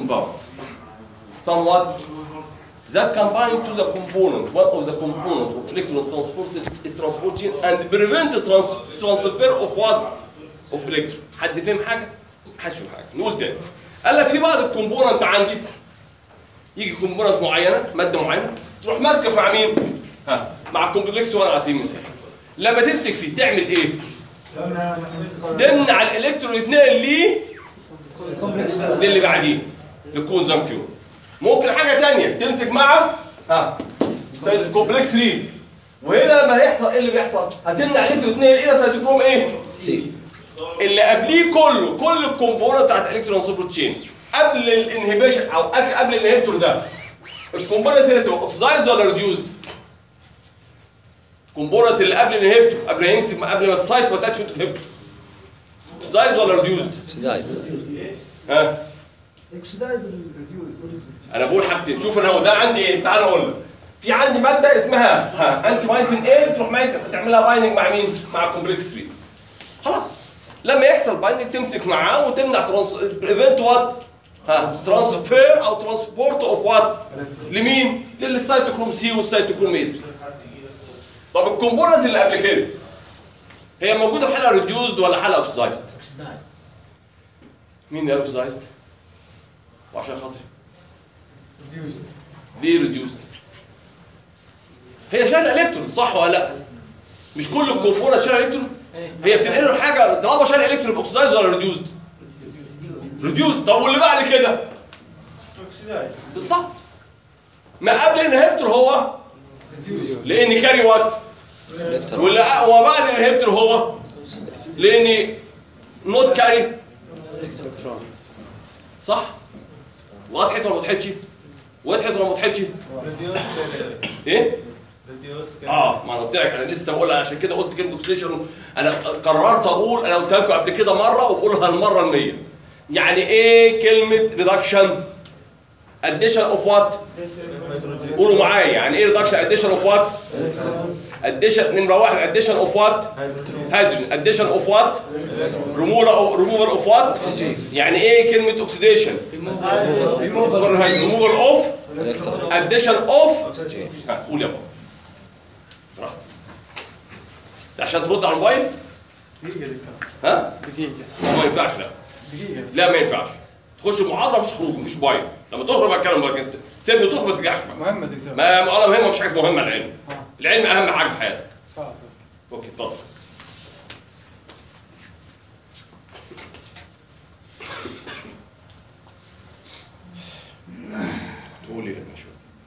compound somewhat that combine to the component one of the component of electron transport transport chain and prevent trans transfer of what of electron حد فهم حاجه محدش فهم حاجه نقول تاني قال لك في بعض الكومبوننت عندي يجي كومبوننت معينه ماده معينه تروح ماسكه مع مين ها مع الكومبلكس 1 على سبيل المثال لما تمسك فيه تعمل ايه تمنع الالكترون يتنقل ليه للي بعديه للكونزم كيو ممكن حاجه تانية تمسك مع ها كومبلكس 3 وهنا لما هيحصل ايه اللي بيحصل هتمنع الالكترون يتنقل الى سيتوكروم ايه سي اللي قبليه كله كل الكومبوننت بتاعت الكترون سوبر تشين قبل الانهبيشن او قبل قبل الانهبيتور ده الكومبوننت اللي تبقى اوكسدايز ولا ريديوزد الكومبوننت اللي قبل الانهبيتور قبل ما يمسك قبل ما السايت واتاتشمنت انهبيتور اوكسدايز ولا ريديوزد سدايز ها اكسدايد ريديوز انا بقول حاجتين شوف انا هو ده عندي ايه تعال اقول لك في عندي ماده اسمها ها انتي مايسين ايه بتروح ماي- تعملها بايندنج مع مين مع الكومبلكس 3 خلاص لما يحصل بايندنج تمسك معاه وتمنع ترانس بريفنت وات ها ترانسفير او ترانسبورت اوف وات لمين للسيتوكروم سي والسيتوكروم اي 3 طب الكومبوننت اللي قبل كده هي موجوده في حاله ريديوزد ولا حاله اوكسدايزد اكسدايد مين اللي اوكسدايزد وعشان خاطري ريديوز ليه ريديوزد؟ هي شايله الكترون صح ولا لا؟ مش كل الكومبوننت شايله الكترون؟ هي بتنقل له حاجه طالما شايله الكترون اوكسدايز ولا ريديوزد؟ ريديوزد طب واللي بعد كده؟ بالظبط ما قبل الانهبتور هو لان كاري وات الكترون واللي وبعد الانهبتور هو لان نوت كاري الكترون صح؟ وضحت ولا ما وضحتش؟ وضحت ولا ما وضحتش؟ ايه؟ اه ما انا قلت لك انا لسه بقولها عشان كده قلت كلمه اوكسيشن انا قررت اقول انا قلت لكم قبل كده مره وبقولها المره المية يعني ايه كلمه ريدكشن اديشن اوف وات قولوا معايا يعني ايه ريدكشن اديشن اوف وات اديشن نمره واحد اديشن اوف وات هيدروجين اديشن اوف وات ريموفال ريموفال اوف وات يعني ايه كلمه اوكسيديشن ريموفال اوف الكترون اديشن اوف قول يا بابا براحتك. ده عشان ترد على الموبايل ها ما ينفعش لا لا ما ينفعش تخش المحاضره مفيش خروج مفيش موبايل لما تخرج بقى اتكلم معاك انت سيبني تخرج ما ترجعش بقى. مهمة دي زي ما انا مهمه مفيش حاجه اسمها مهمه العلم العلم اهم حاجه في حياتك خلاص اوكي اتفضل تقول ايه يا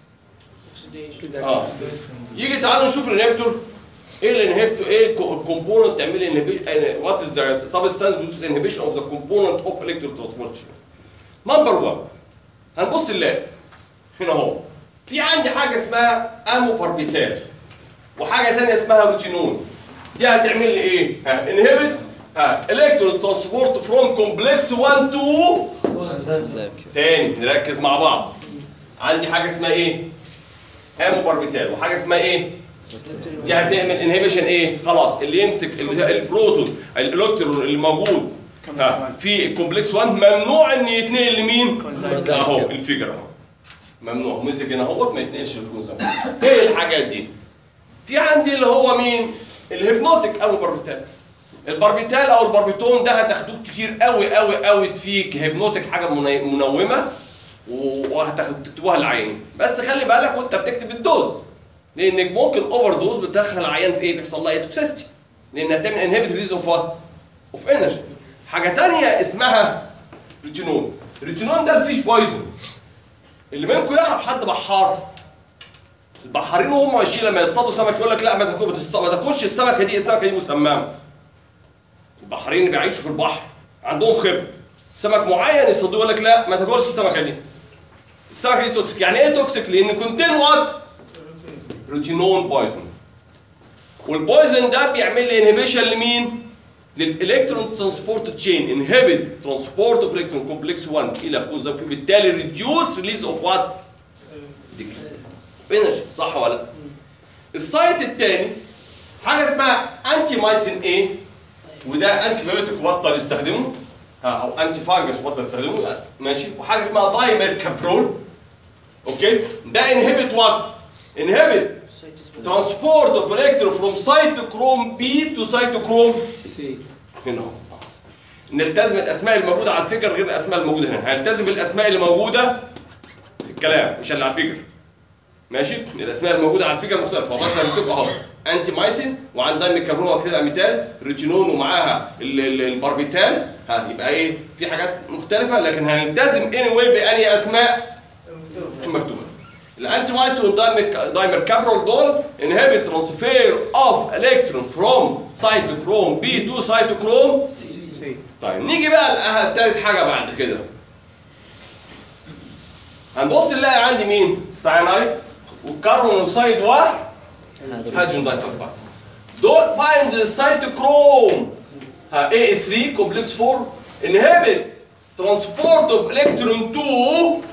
شو اه يجي تعالوا نشوف الانهبيتور ايه الانهبيتور ايه الكومبوننت تعمل انهبيشن وات از ذا سبستانس بيدوس انهبيشن اوف ذا كومبوننت اوف الكترون ترانسبورت نمبر 1 هنبص نلاقي هنا اهو في عندي حاجه اسمها اموباربيتال وحاجه ثانيه اسمها روتينون دي هتعمل لي ايه؟ ها انهبت ها الكترون ترانسبورت فروم كومبلكس 1 تو زي كده تاني نركز مع بعض عندي حاجه اسمها ايه؟ اموباربيتال وحاجه اسمها ايه؟ دي هتعمل انهبيشن ايه؟ خلاص اللي يمسك ال- البروتون الالكترون اللي موجود ها في الكومبلكس 1 ممنوع ان يتنقل لمين؟ اهو الفيجر اهو ممنوع مسك هنا اهوت ما يتنقلش للكونزم ايه الحاجات دي؟ في عندي اللي هو مين؟ الهيبنوتيك او الباربيتال الباربيتال او الباربيتون ده هتاخدوه كتير قوي قوي قوي في هيبنوتيك حاجه مني- منومه وهتكتبوها للعين بس خلي بالك وانت بتكتب الدوز لانك ممكن اوفر دوز بتدخل العيان في ايه بيحصل لها توكسيستي لانها تعمل انهبيت ريليز اوف وات اوف انرجي حاجه تانية اسمها ريتينون الريتينون ده الفيش بويزن اللي منكم يعرف حد بحار البحارين وهم ماشيين لما يصطادوا سمك يقول لك لا ما تاكل- ما تست- ما تاكلش السمكه دي السمكه دي مسممه البحارين اللي بيعيشوا في البحر عندهم خبره سمك معين يصطادوه يقول لك لا ما تاكلش السمكه دي السمكه دي توكسيك يعني ايه توكسيك لان كونتين وات روتينون بويزن والبويزن ده بيعمل لي انهبيشن لمين للالكترون ترانسبورت تشين انهبت ترانسبورت اوف الكترون كومبلكس 1 الى كوزا بالتالي ريديوس ريليز اوف وات انرجي صح ولا لا السايت الثاني حاجه اسمها انتي مايسين ايه وده انتي بايوتيك بطل يستخدمه ها او انتي فانجس وات تستخدمه ماشي وحاجه اسمها دايمر كابرول اوكي ده انهبت وات انهبت ترانسبورت اوف الكترون فروم سايتوكروم بي تو سايتوكروم سي هنا اهو. نلتزم الاسماء الموجوده على الفيجر غير الاسماء الموجوده هنا هنلتزم بالاسماء اللي موجوده في الكلام مش اللي على الفيجر ماشي الاسماء الموجوده على الفيجر مختلفه مثلا بتبقى اهو انتي مايسين وعندها ميكابرون وكتير اميتال ريتينون ومعاها ال- ال- الباربيتال ها يبقى ايه في حاجات مختلفه لكن هنلتزم اني واي باني اسماء مكتوبه الانتي مايسون دايمر كابرول دول انهبت ترانسفير اوف الكترون فروم سايتوكروم بي تو سايتوكروم سي طيب نيجي بقى لأه- تالت حاجه بعد كده هنبص نلاقي عندي مين؟ الساينايد والكربون مونوكسيد واحد هيدروجين دايسلفايد دول بايند السيتوكروم ها A3 كومبلكس 4 انهبت ترانسبورت اوف الكترون 2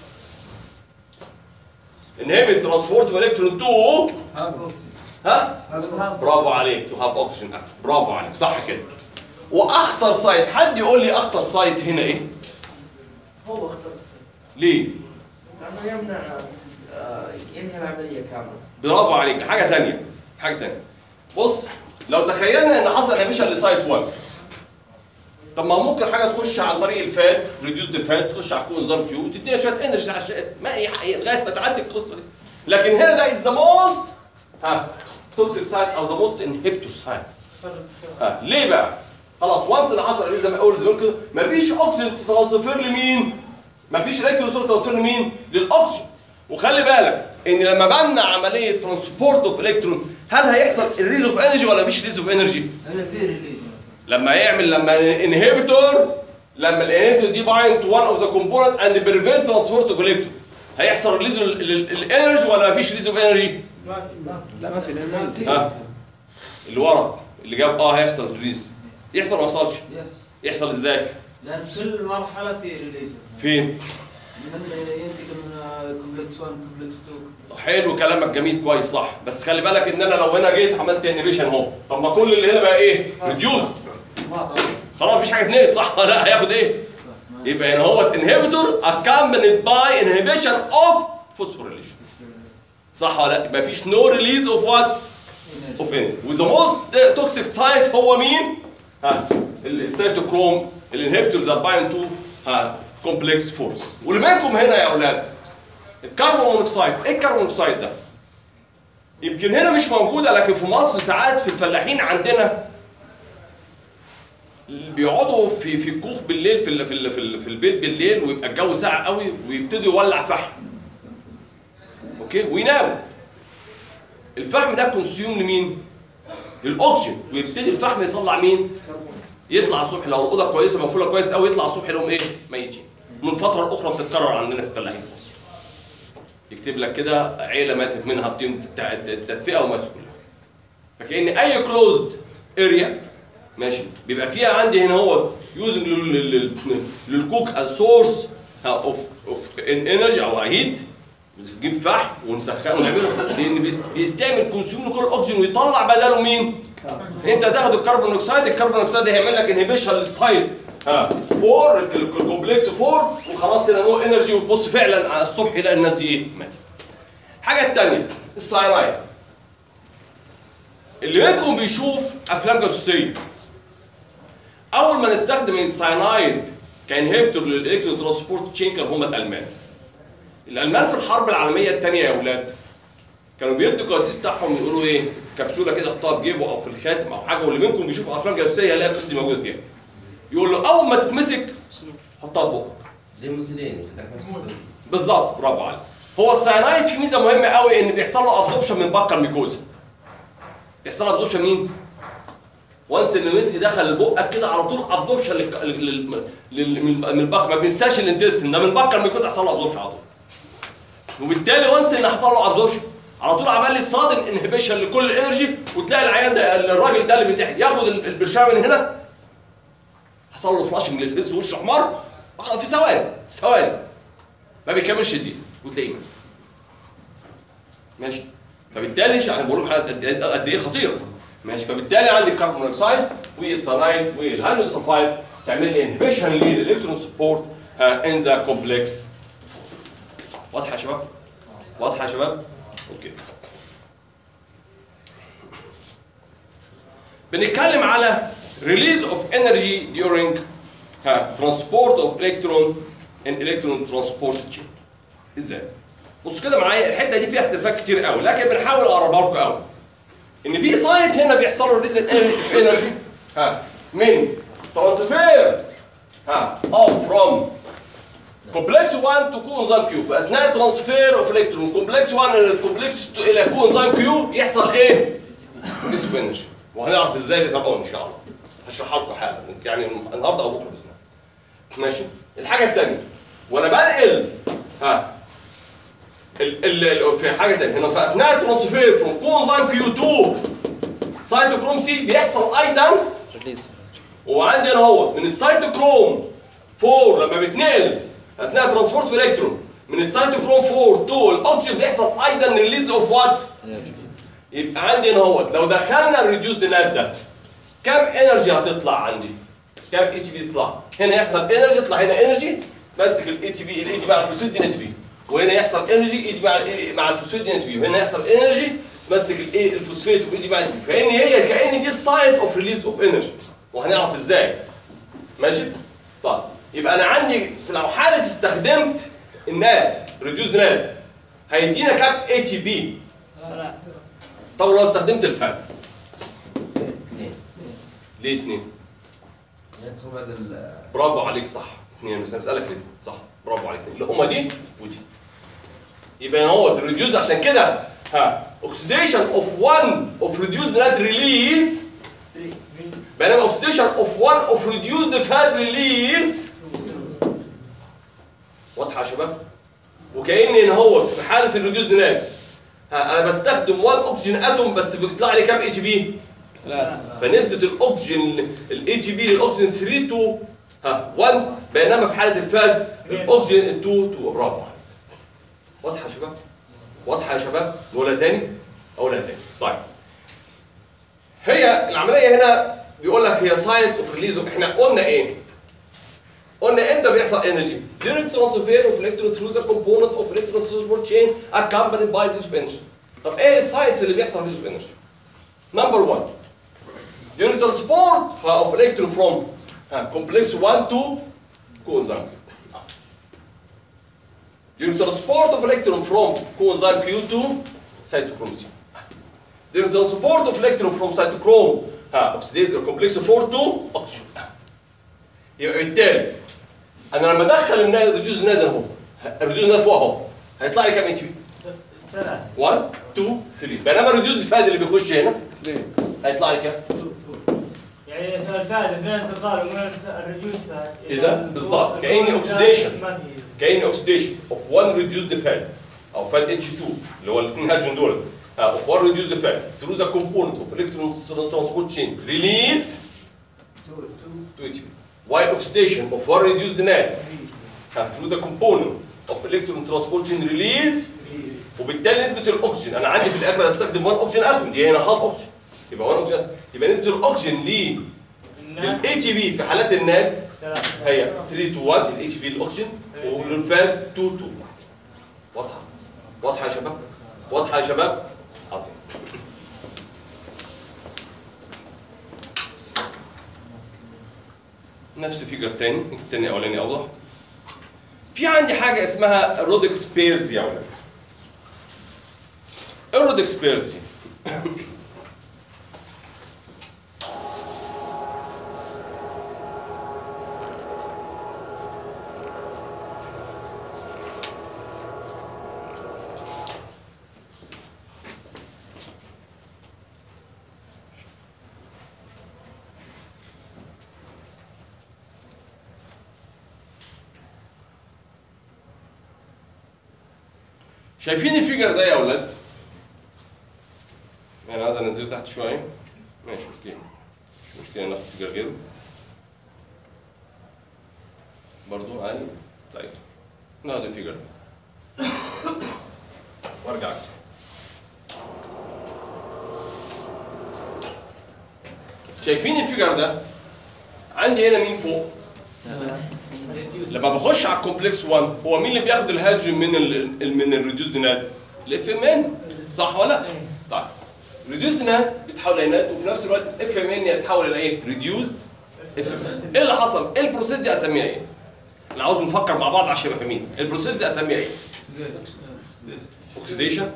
انهبت ترانسبورت اوف الكترون 2 Half oxygen. ها Half oxygen. برافو عليك تو هاف اوكسجين برافو عليك صح كده واخطر سايت حد يقول لي اخطر سايت هنا ايه هو اختار السن ليه لانه يمنع آه، ينهي العمليه كامله برافو عليك دي حاجه تانية حاجه تانية بص لو تخيلنا ان حصل انيبيشن لسايت 1 طب ما ممكن حاجه تخش عن طريق الفات ريديوس ذا فات تخش على كونزرم تيو وتديها شويه انرجي عشان ما هي حقيقة لغايه ما تعدي القصه دي لكن هنا ده از ذا موست ها توكسيك سايت او ذا موست انهبيتور سايت ها ليه بقى؟ خلاص وانس اللي حصل زي ما اقول زي ما كده مفيش اكسجين ترانسفير لمين؟ مفيش الكترون ترانسفير لمين؟ للاكسجين وخلي بالك ان لما بمنع عمليه ترانسبورت اوف الكترون هل هيحصل الريز اوف انرجي ولا مفيش ريز اوف انرجي؟ انا في ريليز لما يعمل لما انهبيتور لما الانهبيتور دي بايند تو وان اوف ذا كومبوننت اند بريفنت ترانسبورت اوف الكترون هيحصل ريليز الانرجي ولا مفيش ريز اوف انرجي؟ ما في لا ما في لانه انت ها اللي ورا اللي جاب اه هيحصل ريليز يحصل ما يحصلش يحصل ازاي؟ لان كل مرحله في ريليز فين؟ من ينتقل من كومبلكس 1 كومبلكس 2 حلو كلامك جميل كويس صح بس خلي بالك ان انا لو هنا جيت عملت انيبيشن اهو طب ما كل اللي هنا بقى ايه؟ ريديوز خلاص مفيش حاجه اتنين صح لا هياخد ايه؟ يبقى هنا هو انهبيتور accompanied by inhibition of phosphorylation صح ولا لا؟ يبقى مفيش نو ريليز اوف وات؟ اوف ان وذا موست توكسيك سايت هو مين؟ ها السيتوكروم الانهبيتورز ار بايند تو ها كومبلكس 4 واللي منكم هنا يا اولاد الكربون مونوكسيد ايه الكربون مونوكسيد ده؟ يمكن هنا مش موجوده لكن في مصر ساعات في الفلاحين عندنا بيقعدوا في في الكوخ بالليل في ال- في ال- في, ال- في البيت بالليل ويبقى الجو ساقع قوي ويبتدي يولع فحم اوكي ويناموا الفحم ده كونسيوم لمين؟ للاكسجين ويبتدي الفحم يطلع مين؟ يطلع الصبح لو الاوضه كويسه مقفوله كويس قوي يطلع الصبح لهم ايه؟ ميتين من فتره لاخرى بتتكرر عندنا في الفلاحين يكتب لك كده عيله ماتت منها الطين الت- التدفئه وماتت كلها فكأن اي كلوزد اريا ماشي بيبقى فيها عندي هنا هو يوزنج للكوك از سورس اوف اوف انرجي او هيت نجيب فحم ونسخنه ونعمله لان بيست- بيستعمل كونسيوم لكل الاكسجين ويطلع بداله مين؟ انت هتاخد الكربون دioxide الكربون دioxide هيعمل لك انهبيشن للسايد ها 4 الكومبلكس 4 وخلاص هنا نو انرجي وتبص فعلا على الصبح يلاقي الناس دي ايه؟ ماتت. الحاجه الثانيه الساينايد اللي منكم بيشوف افلام جاسوسيه اول ما نستخدم الساينايد كانهبيتور للالكترون ترانسبورت تشين كانوا هم الالمان الالمان في الحرب العالميه الثانيه يا اولاد كانوا بيدوا الجواسيس بتاعهم يقولوا ايه كبسوله كده يحطها في جيبه او في الخاتم او حاجه واللي منكم بيشوف افلام جاسوسيه هيلاقي القصه دي موجوده فيها يقول له اول ما تتمسك حطها في بقك زي موسوليني بالظبط برافو عليك هو السيانايد فيه ميزه مهمه قوي ان بيحصل له ابزوربشن من بقه الميكوزا بيحصل له ابزوربشن مين؟ وانس ان الويسكي دخل بقك كده على طول ابزوربشن من البقه ما بينساش الانتستين ده من بقه الميكوزا يحصل له ابزوربشن على طول وبالتالي وانس ان حصل له ابزوربشن على طول عمل لي صادم انهبيشن لكل الانرجي وتلاقي العيان ده الراجل ده اللي بيتحت ياخد البرشام من هنا حصل له فلاشنج للفيس وشه احمر في ثواني ثواني ما بيكملش الدقيقه وتلاقيه مات. ماشي فبالتالي ش- انا بقول لك قد قد ايه خطير ماشي فبالتالي عندي الكربون مونوكسيد والسانايد والهانوسلفايد تعمل لي انهبيشن للالكترون سبورت ان ذا كومبلكس واضحه يا شباب واضحه يا شباب اوكي بنتكلم على release of energy during ها transport of electron in electron transport chain ازاي بصوا كده معايا الحته دي فيها اختلافات كتير قوي لكن بنحاول اقربها لكم قوي ان في سايت هنا بيحصل له ريليز في انرجي ها من ترانسفير ها اوف فروم كومبلكس 1 تو كوانزيم كيو في اثناء الترانسفير اوف الكترون كومبلكس 1 الى كومبلكس الى كوانزيم كيو يحصل ايه؟ ريليز اوف انرجي وهنعرف ازاي تتابعوا ان شاء الله هشرحها لكم حالا يعني النهارده او بكره باذن الله ماشي الحاجه الثانيه وانا بنقل ها ال ال ال- في حاجه ثانيه هنا في اثناء الترانسفير فروم كوانزيم كيو 2 سايتوكروم سي بيحصل ايضا ريليز وعندي انا هو من السيتوكروم 4 لما بيتنقل اثناء ترانسبورت في الكترون من السيتوكروم 4 تو الاوكسجين بيحصل ايضا ريليز اوف وات انرجي يبقى عندي هنا اهوت لو دخلنا الريديوسد نات ده كام انرجي هتطلع عندي؟ كام اي تي بي تطلع؟ هنا يحصل انرجي يطلع هنا انرجي ماسك الاي تي بي الاي تي مع الفوسفيت دي نت بي وهنا يحصل انرجي اي تي مع ال مع الفوسفيت دي نت بي وهنا يحصل انرجي ماسك الايه الفوسفيت والاي تي مع النت بي فان هي كان دي السايت اوف ريليز اوف انرجي وهنعرف ازاي ماشي؟ طيب يبقى انا عندي في لو حاله استخدمت الناد ريديوس ناد هيدينا كام اي تي بي طب لو استخدمت الفات ليه اثنين؟ ندخل بعد ال برافو عليك صح اثنين بس انا بسالك ليه صح برافو عليك اللي هما دي ودي يبقى هو الريديوز عشان كده ها اوكسيديشن اوف 1 اوف ريديوز ناد ريليز بينما اوكسيديشن اوف 1 اوف ريديوز فاد ريليز واضحه يا شباب وكأن ان هو في حاله الريديوز ناد ها انا بستخدم 1 اوكسجين اتوم بس بيطلع لي كام اتش بي ثلاثة فنسبة الأكسجين الاي جي بي للأكسجين 3 تو ها 1 بينما في حالة الفاد الأكسجين 2 تو برافو عليك. واضحة يا شباب؟ واضحة يا شباب؟ نقولها تاني؟ أقولها تاني. طيب. هي العملية هنا بيقول لك هي سايت اوف ريليز احنا قلنا إيه؟ قلنا امتى بيحصل انرجي؟ during transfer of electron through the component of electron transport chain accompanied by release of energy. طب ايه السايتس اللي بيحصل release of energy؟ Number one, during transport of electron from uh, complex 1 to coenzyme Q. During transport of electron from coenzyme Q to cytochrome C. During transport of electron from cytochrome uh, oxidase or complex 4 to oxygen. يبقى بالتالي انا لما ادخل الناد الريديوز ناد اهو الريديوز ناد فوق اهو هيطلع لي كام اتش بي؟ 1 2 3 بينما الريديوز فاد اللي بيخش هنا اثنين هيطلع لي كام؟ يعني الثالث من انتقال ومن الرجوج فات إيه ده؟ بالظبط. كأني oxidation. ما في كأن اوكسيديشن اوف 1 ريديوسد فات او فات اتش 2 اللي هو الاثنين هيدروجين دول اوف 1 ريديوسد فات ثرو ذا كومبوننت اوف الكترون ترانسبورت تشين ريليز تو اتش بي واي اوكسيديشن اوف 1 ريديوسد نات ثرو ذا كومبوننت اوف الكترون ترانسبورت تشين ريليز وبالتالي نسبه الاكسجين انا عندي في الاخر استخدم 1 اوكسجين اتوم دي هنا هاف اوكسجين يبقى 1 اوكسجين يبقى نسبه الاكسجين ليه الناد للاي تي بي في حالات الناد ثلاثة. هي 3 تو 1 الاتش بي الاكسجين وللفات 2 تو 1 واضحه واضحه يا شباب واضحه يا شباب عظيم نفس فيجر تاني التاني اولاني اوضح في عندي حاجه اسمها رودكس بيرز يا ولاد الرودكس بيرز دي شايفين الفيجر ده يا اولاد؟ انا عايز انزله تحت شويه ماشي مشكله مش مشكله ناخد فيجر غيره برضو عادي طيب ناخد الفيجر ده وارجع شايفين الفيجر ده؟ عندي هنا مين فوق لما بخش على الكومبلكس 1 هو مين اللي بياخد الهيدروجين من ال من الريديوسد ناد الاف ام ان صح ولا لا طيب ريديوسد ناد بيتحول الى ناد وفي نفس الوقت اف ام ان يتحول الى ايه ريديوسد اف ام ايه اللي حصل ايه البروسيس دي اسميها ايه انا عاوز نفكر مع بعض عشان يبقى فاهمين البروسيس دي اسميها ايه اوكسيديشن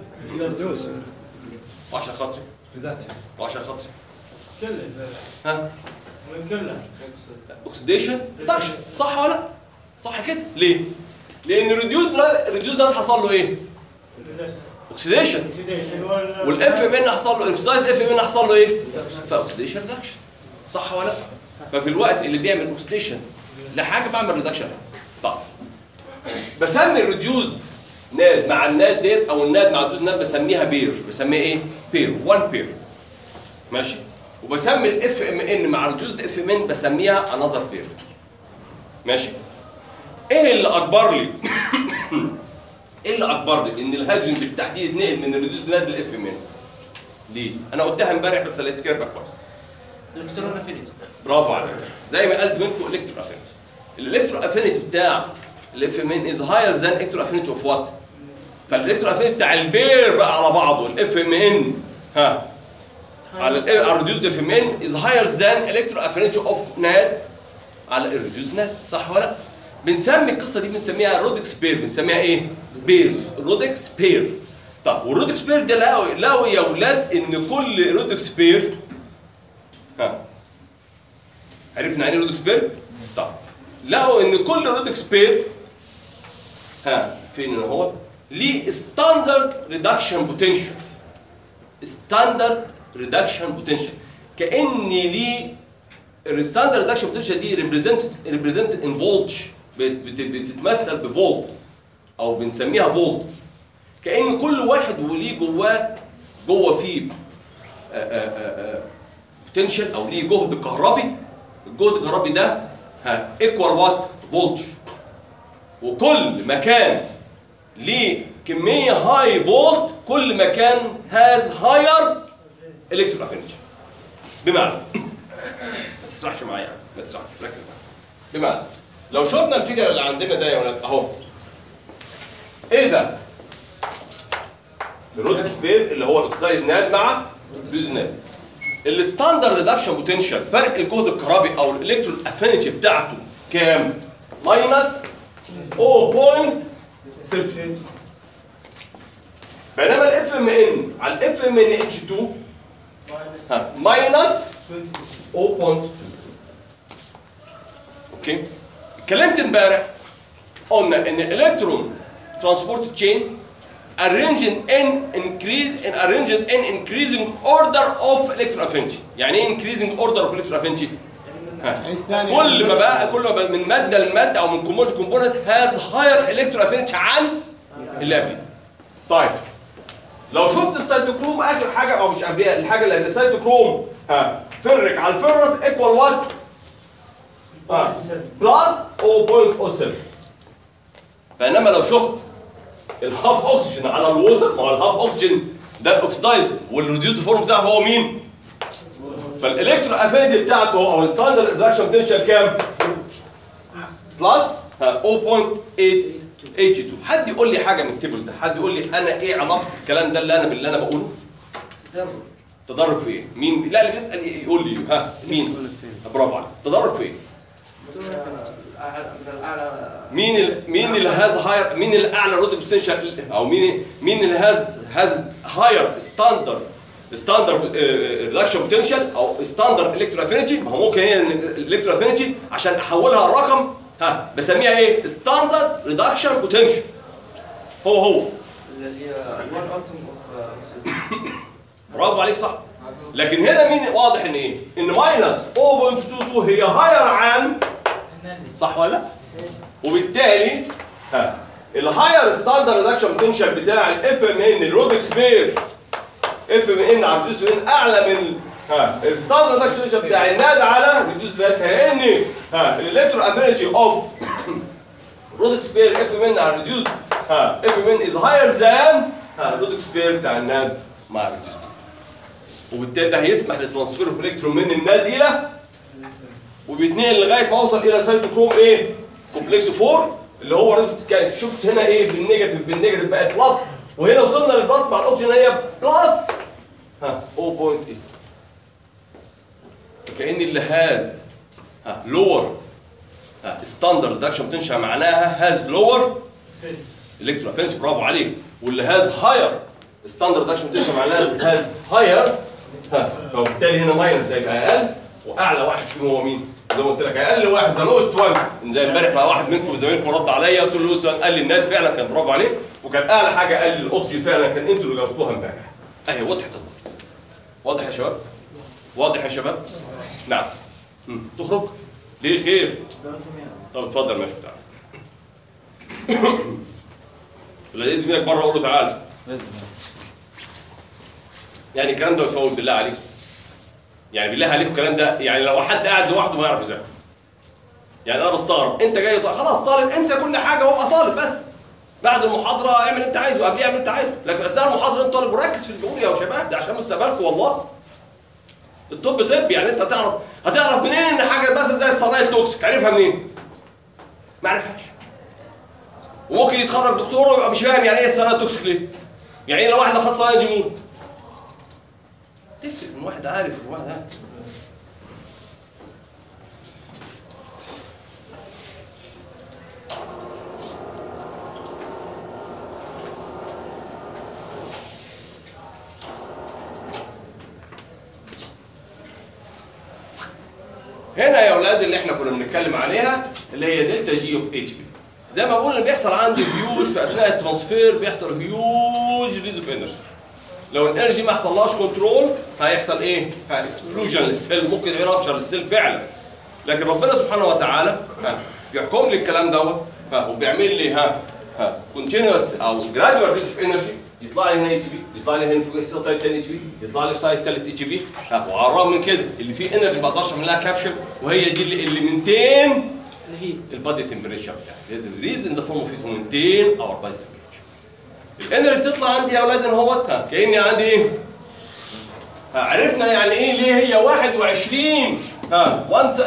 وعشان خاطري وعشان خاطري كله ها من كله اوكسيديشن ريدكشن صح ولا لا صح كده ليه لان الريديوس الريديوس ده حصل له ايه اوكسيديشن والاف ام ان حصل له الاكسدايز اف ام ان حصل له ايه فاوكسيديشن ريدكشن صح ولا لا ففي الوقت اللي بيعمل اوكسيديشن لحاجه بعمل ريدكشن طب بسمي الريديوس ناد مع الناد ديت او الناد مع الريديوس ناد بسميها بير بسميها ايه بير 1 بير ماشي وبسمي الاف ام ان مع الريديوس اف ام ان بسميها انذر بير ماشي ايه اللي اكبر لي ايه اللي اكبر لي ان الهيدروجين بالتحديد يتنقل من الريديوس ناد للاف ام ان ليه انا قلتها امبارح بس اللي يفتكر يبقى كويس الكترون افينيتي برافو عليك زي ما قال زميلكم الكترو افينيتي الالكترو افينيتي بتاع الاف ام ان از هاير ذان الكترو افينيتي اوف وات فالالكترو افينيتي بتاع البير بقى على بعضه الاف ام ان ها على ال على الريديوس اف ام ان از هاير ذان الكترو افينيتي اوف ناد على الريديوس ناد صح ولا لا؟ بنسمي القصه دي بنسميها رودكس بير بنسميها ايه؟ بيرز رودكس بير طب والرودكس بير ده لاوي لاوي يا اولاد ان كل رودكس بير ها عرفنا يعني ايه رودكس بير؟ طب لقوا ان كل رودكس بير ها فين هو؟ ليه ستاندرد ريدكشن بوتنشال ستاندرد ريدكشن بوتنشال كان ليه الستاندرد ريدكشن بوتنشال دي ريبريزنت ريبريزنت ان فولت بتتمثل بفولت او بنسميها فولت كان كل واحد وليه جواه جوه فيه بوتنشال او ليه جهد كهربي الجهد الكهربي ده ها ايكوال وات فولت وكل مكان ليه كميه هاي فولت كل مكان هاز هاير الكترو افينيتي بمعنى ما تسرحش معايا ما تسرحش ركز معايا بمعنى لو شفنا الفيجر اللي عندنا ده يا ولاد اهو ايه ده؟ الرودكس بير اللي هو الاكسدايز ناد مع دوز ناد الستاندرد ريدكشن بوتنشال فرق الجهد الكهربي او الالكترون افينيتي بتاعته كام؟ ماينس 0.6 بينما الاف ام ان على الاف ام ان اتش 2 ها ماينس 0.2 اوكي اتكلمت امبارح قلنا ان الالكترون ترانسبورت تشين arranging in increase in arranging in increasing order of electroaffinity يعني ايه increasing order of electroaffinity ها. كل ما بقى كل ما بقى من ماده لماده او من كومبوننت كومبوننت هاز هاير electroaffinity عن اللي قبليه طيب لو شفت السيتوكروم اخر حاجه او مش قبلها الحاجه اللي قبل السيتوكروم ها فرق على الفرس ايكوال وات ها بلس 0.07 بينما لو شفت الهاف اوكسجين على الووتر ما هو الهاف اوكسجين ده الاكسدايزد والريديوسد فورم بتاعه هو مين؟ فالالكترو افينيتي بتاعته او الستاندرد ريدكشن بوتنشال كام؟ بلس 0.882 حد يقول لي حاجه من التيبل ده حد يقول لي انا ايه علاقه الكلام ده اللي انا باللي انا بقوله؟ تدرج في ايه؟ مين؟ لا اللي بيسال إيه؟ يقول لي ها مين؟ برافو عليك تدرج في ايه؟ مين ال مين اللي هاز هاير مين اللي اعلى رود بوتنشال او مين مين اللي هاز هاز هاير ستاندرد ستاندرد ريدكشن بوتنشال او ستاندرد الكترو افينيتي ما هو ممكن هي الالكترو افينيتي عشان احولها رقم ها بسميها ايه ستاندرد ريدكشن بوتنشال هو هو اللي هي 1 اتوم اوف برافو عليك صح لكن هنا مين واضح ان ايه ان ماينس 0.22 هي هاير عن صح ولا لا وبالتالي ها الهاير ستاندرد ريدكشن بوتنشال بتاع الاف ام ان الرودكس بير اف ام ان على الريديوس ان اعلى من ها الستاندرد ريدكشن بوتنشال بتاع الناد على الريديوس بير كان ها الالكترو افينيتي اوف رودكس بير اف ام ان على الريديوس ها اف ام ان از هاير ذان ها الرودكس بير بتاع الناد مع الريديوس وبالتالي ده هيسمح لترانسفير اوف الكترون من الناد الى وبيتنقل لغايه ما اوصل الى سيتوكروم ايه كومبلكس 4 اللي هو كان- شفت هنا ايه بالنيجاتيف بالنيجاتيف بقت بلس وهنا وصلنا للبلس مع الاوكسجين هي بلس ها 0.8 كأن اللي هاز ها لور ستاندرد ريدكشن بوتنشال معناها هاز لور الكترو افينيتي برافو عليك واللي هاز هاير ستاندرد ريدكشن بوتنشال معناها هاز هاير ها فبالتالي هنا ماينس ده يبقى اقل واعلى واحد فيهم هو مين؟ زي ما قلت لك اقل واحد ذا لوست وان زي امبارح مع واحد منكم زمايلكم رد عليا قلت له لوست وان قال لي النات فعلا كان برافو عليك وكان اعلى حاجه قال لي الاكسجين فعلا كان انتوا اللي جاوبتوها امبارح اهي وضحت النقطة. واضح يا شباب؟ واضح يا شباب؟ نعم مم. تخرج؟ ليه خير؟ طب اتفضل ماشي تعالى ولا لقيت زميلك بره اقول له تعالى يعني الكلام ده متفوت بالله عليك يعني بالله عليكم الكلام ده يعني لو حد قاعد لوحده ما يعرف يذاكر يعني انا بستغرب انت جاي طالب خلاص طالب انسى كل حاجه وابقى طالب بس بعد المحاضره اعمل اللي انت عايزه قبليها اعمل اللي انت عايزه لكن اثناء المحاضره انت طالب وركز في الجمهور يا شباب ده عشان مستقبلكم والله الطب طب يعني انت هتعرف هتعرف منين ان حاجه بس زي الصنايع توكسيك عارفها منين؟ ما عرفهاش وممكن يتخرج دكتور ويبقى مش فاهم يعني ايه الصنايع توكسيك ليه؟ يعني ايه لو واحد خد صنايع دي يموت؟ تفرق من واحد عارف ومن واحد عارف هنا يا اولاد اللي احنا كنا بنتكلم عليها اللي هي دلتا جي اوف اتش بي زي ما بقول ان بيحصل عندي هيوج في اثناء الترانسفير بيحصل هيوج ريز اوف انرجي لو الانرجي ما حصلهاش كنترول هيحصل ايه؟ اكسبلوجن للسيل ممكن يرابشر للسيل فعلا لكن ربنا سبحانه وتعالى ها بيحكم لي الكلام دوت ها وبيعمل لي ها ها كونتينوس او جراديوال ريز اوف انرجي يطلع لي هنا اتش بي يطلع لي هنا فوق السايد تاني اتش بي يطلع لي في سايد تالت اتش بي ها وعلى الرغم من كده اللي فيه انرجي ما اقدرش اعمل لها كابشن وهي دي اللي اللي منتين الهيت البادي تمبريتشر بتاعي the reason the form of it to maintain our body temperature الانرجي تطلع عندي يا اولاد ان هو كاني عندي ايه ها، عرفنا يعني ايه ليه هي 21 ها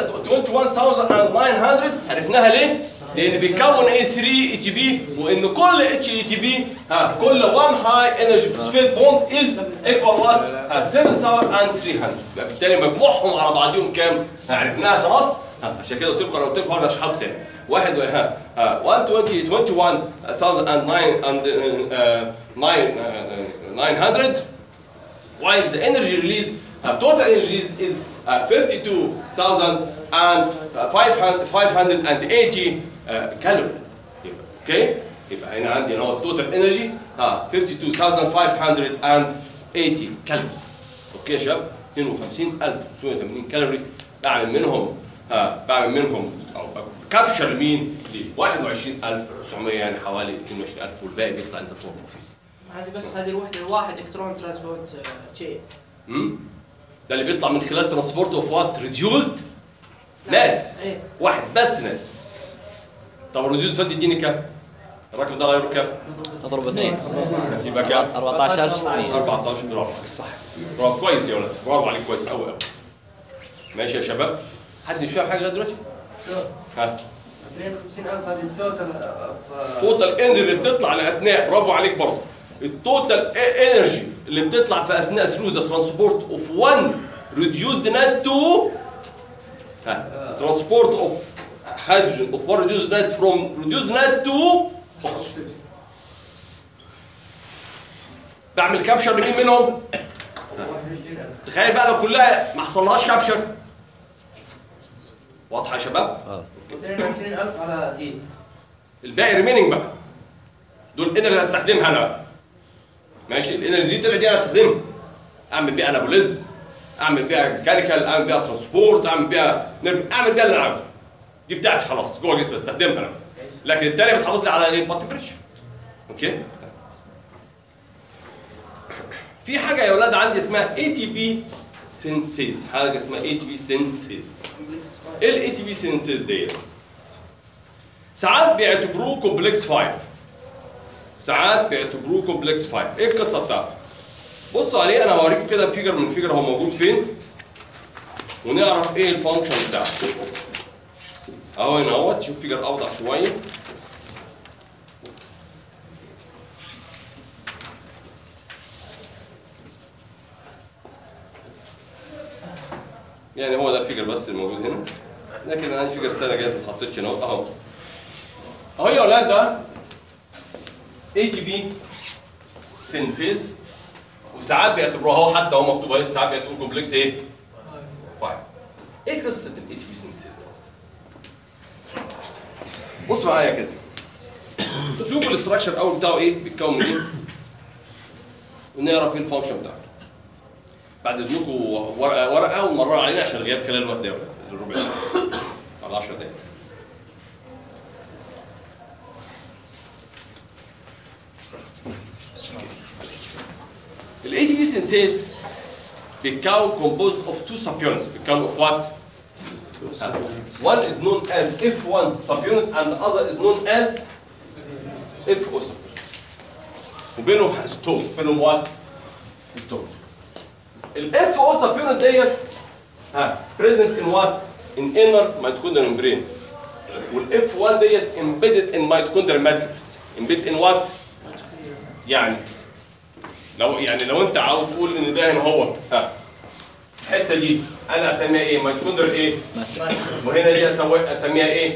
21900 عرفناها ليه؟ لان بيكون ايه 3 اتش بي وان كل اتش تي بي ها كل 1 هاي انرجي فوسفيت بوند از ايكوال وات 7300 يبقى بالتالي مجموعهم على بعضهم كام؟ ها، عرفناها خلاص؟ ها، عشان كده قلت لكم انا قلت لكم هرجع اشرحها تاني واحد ها ها 120 21000 and 900 while the energy released uh, total energy is, is uh, 52,580 uh, calorie اوكي يبقى هنا عندي هنا هو التوتال انرجي ها 52580 كالوري اوكي يا شباب 52580 كالوري بعمل منهم ها بعمل منهم او كابشر لمين؟ ل 21900 يعني حوالي 22000 والباقي بيطلع ان ذا فورم اوف هذه بس هذه الوحده الواحد الكترون ترانسبورت شيء امم ده اللي بيطلع من خلال ترانسبورت اوف وات ريديوزد ناد ايه واحد بس ناد طب الريديوزد فاد يديني كام؟ الرقم ده غيره كام؟ اضرب اثنين يبقى كام؟ 14600 14 برافو عليك صح برافو كويس يا ولد برافو عليك كويس قوي قوي ماشي يا شباب حد مش فاهم حاجه لغايه دلوقتي؟ ها 250,000 هذه التوتال توتال انرجي اللي بتطلع لاثناء برافو عليك برضه التوتال انرجي اللي بتطلع في اثناء ثرو ذا ترانسبورت اوف 1 ريديوزد نات تو ترانسبورت اوف hydrogen of one reduced net from reduced net to oxygen بعمل كابشر لمين منهم؟ 21,000 تخيل بقى لو كلها ما حصلهاش كابشر واضحه يا شباب؟ اه 22,000 على هيت الباقي ريميننج بقى دول الانرجي هستخدمها انا بقى ماشي الانرجي دي طلعت دي انا هستخدمها اعمل بيها انابوليزم اعمل بيها ميكانيكال اعمل بيها ترانسبورت اعمل بيها نرف اعمل بيها اللي انا عاوزه دي بتاعتي خلاص جوه جسمي استخدمها انا لكن التانية بتحافظ لي على ايه بطن بريشر اوكي في حاجه يا اولاد عندي اسمها اي تي بي سينسيز حاجه اسمها اي تي بي سينسيز ايه الاي تي بي سينسيز ديت ساعات بيعتبروه كومبلكس 5 ساعات بيعتبروه كومبلكس 5 ايه القصه بتاعته بصوا عليه انا هوريكم كده فيجر من فيجر هو موجود فين ونعرف ايه الفانكشن بتاعه اهو هنا اهوت شوف فيجر اوضح شويه يعني هو ده الفيجر بس الموجود هنا لكن انا عندي فيجر سنه جاهز ما حطيتش هنا اهو اهو يا اولاد ده اي تي بي سينثيز وساعات بيعتبروها هو حتى هو مكتوب اهي ساعات بيعتبروه كومبلكس ايه؟ فايف ايه قصه الاي تي بي سينثيز بص معايا كده شوف الاستراكشر الاول بتاعه ايه بيتكون من ايه ونعرف ايه الفانكشن بتاعته بعد اذنكم ورقه ورقه ونمرر علينا عشان الغياب خلال الوقت ده يا ولاد، الربع ساعه على 10 دقايق الاي تي بي سينسيز بيتكون composed of two subunits بيتكون of what؟ One is known as F1 subunit and the other is known as FO subunit. وبينهم ستوب بينهم what؟ ستوب. ال FO subunit ديت ها present in what؟ In inner mitochondrial membrane. وال F1 ديت embedded in mitochondrial matrix. Embedded in what؟ يعني لو يعني لو انت عاوز تقول ان ده هنا هو ها الحته دي انا اسميها ايه؟ ميتوكوندريال ايه؟ وهنا دي أسوي- اسميها ايه؟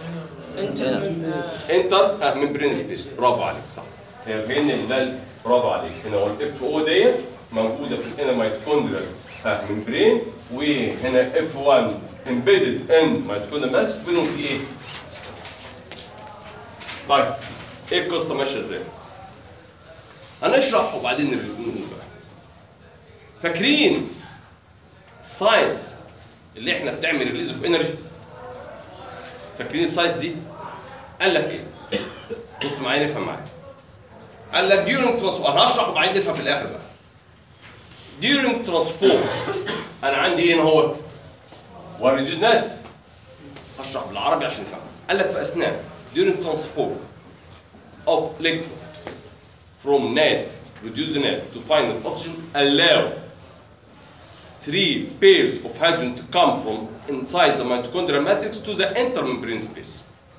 انتر اه ممبرين سبيس برافو عليك صح هي فين ده برافو عليك هنا هو الاف او ديت موجوده في هنا ميتوكوندريال ها ممبرين وهنا اف 1 امبيدد ان ميتوكوندريال ماتش بينهم في ايه؟ طيب ايه القصه ماشيه ازاي؟ هنشرح وبعدين نقول بقى فاكرين الساينس اللي احنا بتعمل ريليز اوف انرجي فاكرين الساينس دي قال لك ايه بص معايا نفهم معايا قال لك during transport انا هشرح وبعدين نفهم في الاخر بقى during transport انا عندي ايه هنا اهوت وريديوز نات هشرح بالعربي عشان نفهم قال لك في اثناء during transport of electron from NAD reduce the NAD to find the oxygen allow three pairs of hydrogen to come from inside the mitochondrial matrix to the intermembrane space.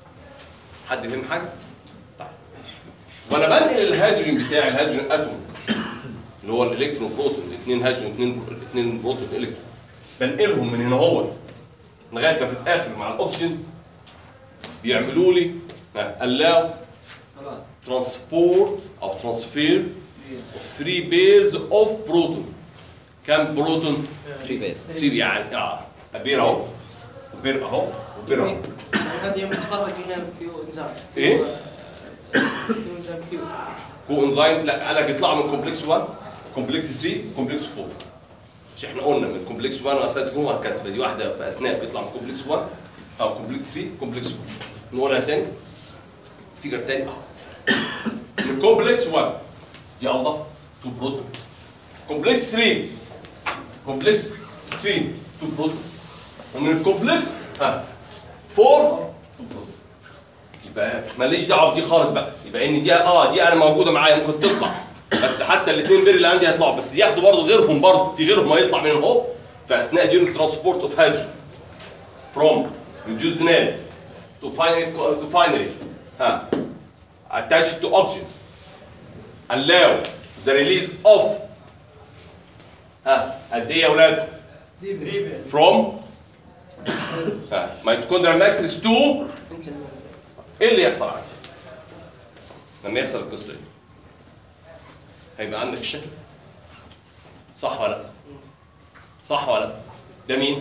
حد فهم حاجه؟ طيب وانا بنقل الهيدروجين بتاعي الهيدروجين اتوم اللي هو الالكترون بروتون اثنين هيدروجين اثنين اثنين بروتون الكترون بنقلهم من هنا هو لغايه ما في الاخر مع الاكسجين بيعملوا لي allow transport او transfer of three pairs of proton كم بروتون؟ 3 بيز 3 يعني اه بير اهو وبير اهو وبير اهو هذا يوم يتخرج منها كيو انزيم إيه؟ كيو انزيم كيو كو انزيم لا قال لك يطلعوا من كومبلكس 1 كومبلكس 3 كومبلكس 4 مش احنا قلنا من كومبلكس 1 واسيد جروب وهكذا فدي واحده في اثناء بيطلع من كومبلكس 1 او كومبلكس 3 كومبلكس 4 نقولها تاني فيجر تاني اهو من كومبلكس 1 دي الله 2 بروتون كومبلكس 3 كومبلكس 3 2 بروتون ومن الكومبلكس ها 4 2 بروتون يبقى ماليش دعوه بدي خالص بقى يبقى ان دي اه دي انا موجوده معايا ممكن تطلع بس حتى الاثنين بير اللي عندي هيطلعوا بس ياخدوا برضه غيرهم برضه في غيرهم هيطلع منهم اهو في اثناء ديورنج ترانسبورت اوف هيدروجين from reduced NAD to finally to finally ها attached to oxygen allow the release of ها قد ايه يا اولاد؟ from ها mitochondrial matrix to ايه اللي يحصل عندك؟ لما يحصل القصه دي هيبقى عندك الشكل صح ولا لا؟ صح ولا لا؟ ده مين؟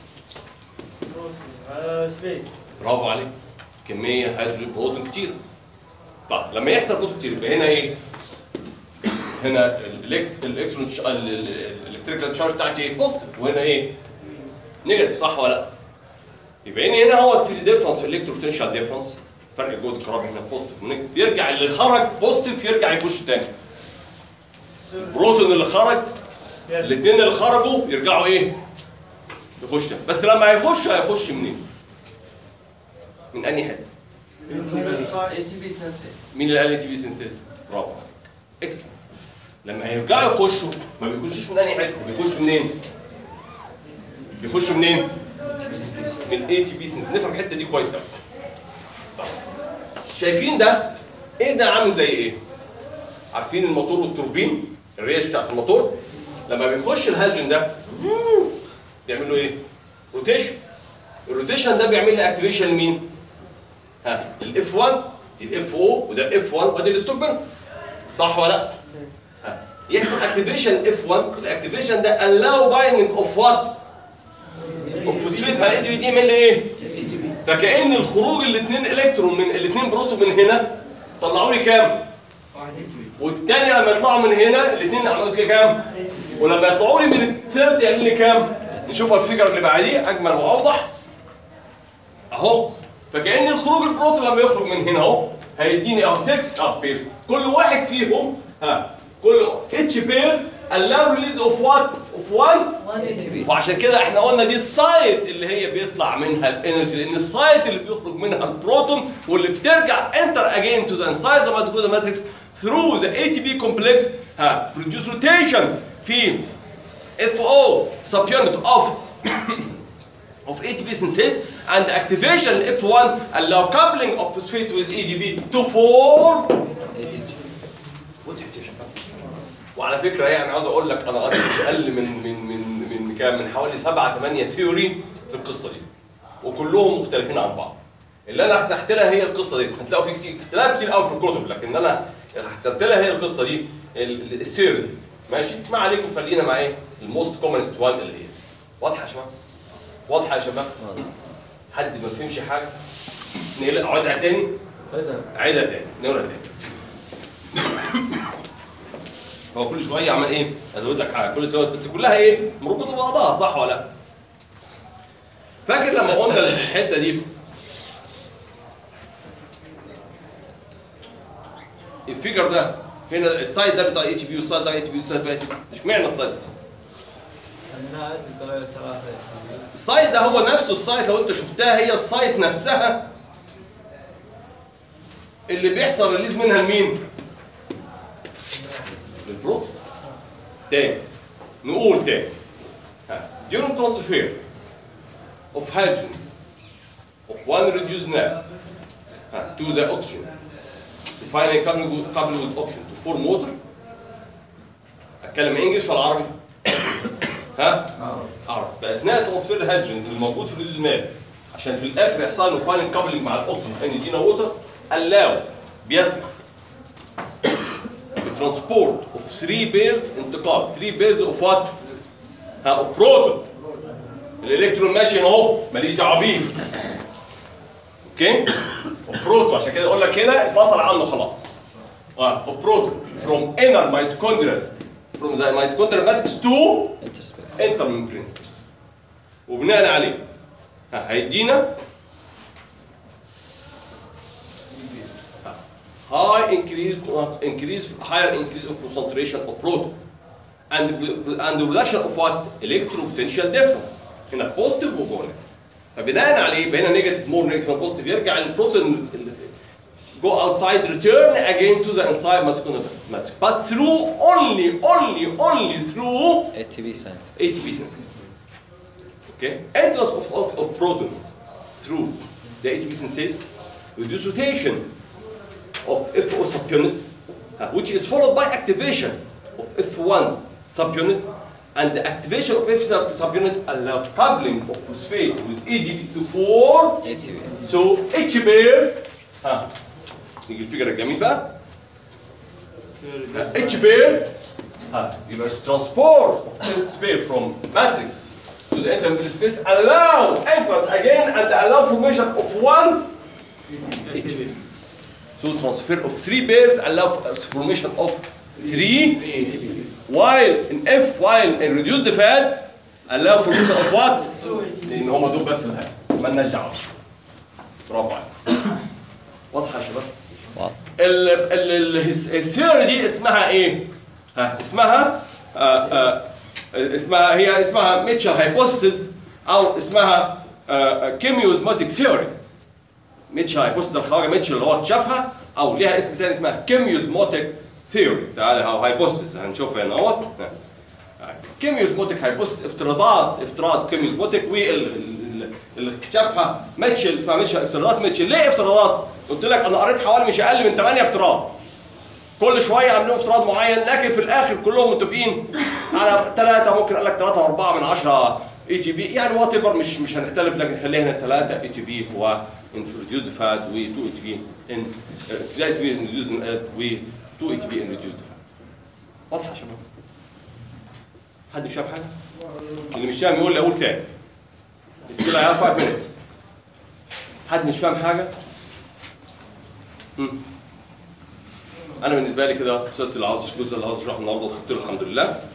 على سبيس برافو عليك كميه هيدروجين بروتون كتير طيب لما يحصل بروتون كتير يبقى هنا ايه؟ هنا الإلكت- الالكترون تش- ال- ال- الالكتريكال تشارج بتاعتي ايه؟ بوزيتيف وهنا ايه؟ نيجاتيف صح ولا لا؟ يبقى هنا هنا هو في ديفرنس في الالكترو بوتنشال ديفرنس فرق جهد الكهرباء هنا بوزيتيف ونيجاتيف يرجع اللي خرج بوزيتيف يرجع يخش تاني البروتون اللي خرج الاثنين اللي خرجوا يرجعوا ايه؟ يخش تاني بس لما هيخش هيخش منين؟ من انهي حته؟ اي تي بي سنسي مين اللي قال لي تي بي سنسيز؟ برافو عليك اكسلنت لما هيرجعوا يخشوا ما بيخشوش من انهي حته؟ بيخشوا منين؟ بيخشوا منين؟ من الاي تي بي سنس نفهم الحته دي كويس قوي طيب. شايفين ده؟ ايه ده عامل زي ايه؟ عارفين الموتور والتوربين الريش بتاعت الموتور لما بيخش الهالجن ده بيعمل له ايه؟ روتيشن الروتيشن ده بيعمل لي اكتيفيشن لمين؟ ها الاف 1 دي الاف او وده الاف 1 وده الستوب بيرن صح ولا لا؟ ها. يحصل اكتيفيشن اف 1 الاكتيفيشن ده allow binding of what؟ اوف فوسفيت فالاي دي دي يعمل لي ايه؟ فكأن الخروج الاثنين الكترون من الاثنين بروتون من هنا طلعوا لي كام؟ والتاني لما يطلعوا من هنا الاثنين عملوا لي كام؟ ولما يطلعوا لي من الثيرد يعمل لي كام؟ نشوف الفيجر اللي بعديه اجمل واوضح اهو فكأن الخروج البروتون لما يخرج من هنا اهو هيديني اهو 6 اب بير كل واحد فيهم ها كل اتش بير allow release of what؟ of 1 وعشان كده احنا قلنا دي السايت اللي هي بيطلع منها الانرجي لان السايت اللي بيخرج منها البروتون واللي بترجع انتر اجين تو ذا انسايد ذا ميتوكوندريال ماتريكس ثرو ذا اي تي بي كومبلكس ها بروديوس روتيشن في اف او سب يونت اوف of ATP synthase and activation F1 allow coupling of phosphate with ADP to form وعلى فكره يعني عاوز اقول لك انا قريت مش اقل من من من من كام من حوالي سبعة ثمانية ثيوري في القصه دي وكلهم مختلفين عن بعض اللي انا احتجت لها هي القصه دي هتلاقوا في كتير اختلاف كتير قوي في الكتب لكن انا احتجت لها هي القصه دي ال- ال- الثيوري دي ماشي ما عليكم خلينا مع ايه الموست كومنست وان اللي هي واضحه يا شباب واضحه يا شباب حد ما فهمش حاجه نقل اقعدها تاني عيدها تاني نقولها تاني هو كل شويه عمال ايه ازود لك حاجه كل شويه بس كلها ايه مربوطه ببعضها صح ولا لا فاكر لما قلنا الحته دي الفيجر ده هنا السايد ده بتاع اتش بي والسايد ده اتش بي والسايد ده اتش بي اشمعنى السايد الناس قالوا ثلاثة السايت ده هو نفسه السايت لو انت شفتها هي السايت نفسها اللي بيحصل ريليز منها لمين؟ للبروتون تاني نقول تاني ها. during transfer of hydrogen of one reduced NAP ها, to the oxygen to finally couple with- couple with oxygen to form water اتكلم انجلش ولا عربي؟ ها؟ عربي فاثناء ترانسفير الهيدروجين اللي موجود في الريديوز مال عشان في الاخر يحصل له فاينل كابلنج مع الاكسجين عشان يدينا ووتر allow بيسمح بترانسبورت اوف 3 بيرز انتقال 3 بيرز اوف وات؟ ها اوف بروتون الالكترون ماشي هنا اهو ماليش دعوه بيه اوكي؟ اوف بروتون عشان كده اقول لك هنا انفصل عنه خلاص اه اوف بروتون from inner mitochondrial from the mitochondrial matrix to انترسبيس انتر ممبرين سبيس وبناء عليه ها هيدينا high increase increase higher increase of concentration of proton and and the reduction of what electropotential difference هنا بوزيتيف وجوه فبناء عليه يبقى هنا نيجاتيف مور نيجاتيف بوزيتيف يرجع البروتون go outside return again to the inside mitochondrial matrix but through only only only through اي تي بي ساين ATP synthesis. Okay? Entrance of, of, of proton through the ATP synthesis reduce rotation of FO subunit, uh, which is followed by activation of F1 subunit, and the activation of F sub- subunit allow coupling of phosphate with ADP to form اي تي بي so H pair ها نيجي الفكرة الجميل بقى H pair ها يبقى transport of H pair from matrix to the intermediate space allow entrance again and allow formation of one H pair. So transfer of three pairs allow formation of three H pair. While in F while in reduced fat allow formation of what؟ لأن هم دول بس اللي هي- مالناش دعوة برافو عليك واضحة يا شباب؟ واضح ال- ال- ال- الثيوري دي اسمها ايه؟ ها اسمها آه آه اسمها هي اسمها ميتشل هايبوثيسيس او اسمها كيميوزماتيك ثيوري ميتشل هايبوثيسيس الخواجه ميتشل اللي هو اكتشفها او ليها اسم تاني اسمها كيميوزماتيك ثيوري تعالى او هايبوثيسيس هنشوفها هنا اهوت كيميوزموتيك هيبص افتراضات افتراض كيميوزموتيك اللي شافها ميتشل اسمها ميتشل افتراضات ميتشل ليه افتراضات؟ قلت لك انا قريت حوالي مش اقل من 8 افتراض كل شويه عاملين افتراض معين لكن في الاخر كلهم متفقين على ثلاثه ممكن قال لك ثلاثه واربعه من 10 اي تي بي يعني وات ايفر مش مش هنختلف لكن خلينا هنا ثلاثه اي تي بي هو انتروديوسد فات و 2 اي تي بي ان 3 اي تي بي انتروديوسد و 2 اي تي بي انتروديوسد فات واضحه يا شباب حد مش فاهم حاجه؟ اللي مش فاهم يقول لي اقول تاني السيرة يا 5 minutes حد مش فاهم حاجه؟ مم. انا بالنسبه لي كده وصلت للعصر الجزء اللي عاوز اشرحه النهارده وصلت له الحمد لله